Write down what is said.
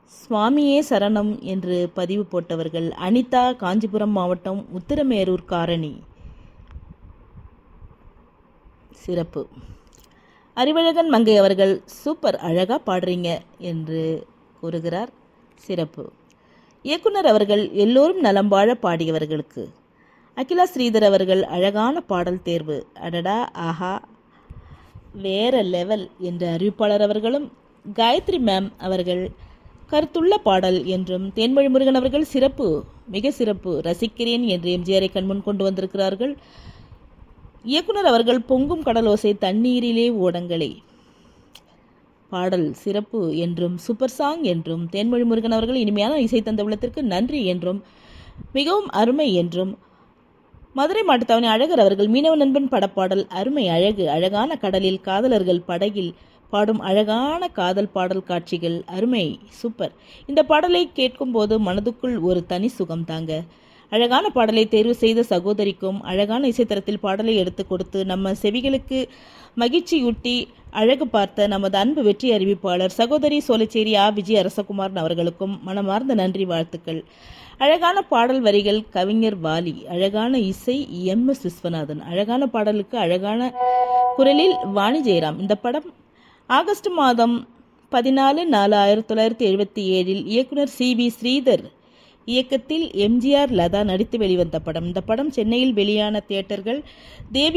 சுவாமியே சரணம் என்று பதிவு போட்டவர்கள் அனிதா காஞ்சிபுரம் மாவட்டம் உத்திரமேரூர் காரணி சிறப்பு அறிவழகன் மங்கை அவர்கள் சூப்பர் அழகா பாடுறீங்க என்று கூறுகிறார் சிறப்பு இயக்குனர் அவர்கள் எல்லோரும் நலம் வாழ பாடியவர்களுக்கு அகிலா ஸ்ரீதர் அவர்கள் அழகான பாடல் தேர்வு அடடா ஆஹா வேற லெவல் என்ற அறிவிப்பாளர் அவர்களும் காயத்ரி மேம் அவர்கள் கருத்துள்ள பாடல் என்றும் தேன்மொழி முருகன் அவர்கள் சிறப்பு மிக சிறப்பு ரசிக்கிறேன் என்று எம்ஜிஆரை கண்முன் கொண்டு வந்திருக்கிறார்கள் இயக்குனர் அவர்கள் பொங்கும் கடலோசை தண்ணீரிலே ஓடங்களே பாடல் சிறப்பு என்றும் சூப்பர் சாங் என்றும் தேன்மொழி முருகன் அவர்கள் இனிமையான இசை தந்த உள்ளத்திற்கு நன்றி என்றும் மிகவும் அருமை என்றும் மதுரை மாட்டுத்தாவணி அழகர் அவர்கள் மீனவ நண்பன் படப்பாடல் அருமை அழகு அழகான கடலில் காதலர்கள் படகில் பாடும் அழகான காதல் பாடல் காட்சிகள் அருமை சூப்பர் இந்த பாடலை கேட்கும்போது மனதுக்குள் ஒரு தனி சுகம் தாங்க அழகான பாடலை தேர்வு செய்த சகோதரிக்கும் அழகான இசைத்தரத்தில் பாடலை எடுத்து கொடுத்து நம்ம செவிகளுக்கு மகிழ்ச்சியூட்டி அழகு பார்த்த நமது அன்பு வெற்றி அறிவிப்பாளர் சகோதரி சோலைச்சேரி ஆ விஜய் அரசகுமாரன் அவர்களுக்கும் மனமார்ந்த நன்றி வாழ்த்துக்கள் அழகான பாடல் வரிகள் கவிஞர் வாலி அழகான இசை எம் எஸ் விஸ்வநாதன் அழகான பாடலுக்கு அழகான குரலில் வாணி ஜெயராம் இந்த படம் ஆகஸ்ட் மாதம் பதினாலு நாலு ஆயிரத்தி தொள்ளாயிரத்தி எழுபத்தி ஏழில் இயக்குனர் சி வி ஸ்ரீதர் இயக்கத்தில் எம்ஜிஆர் லதா நடித்து வெளிவந்த படம் இந்த படம் சென்னையில் வெளியான தியேட்டர்கள் தேவி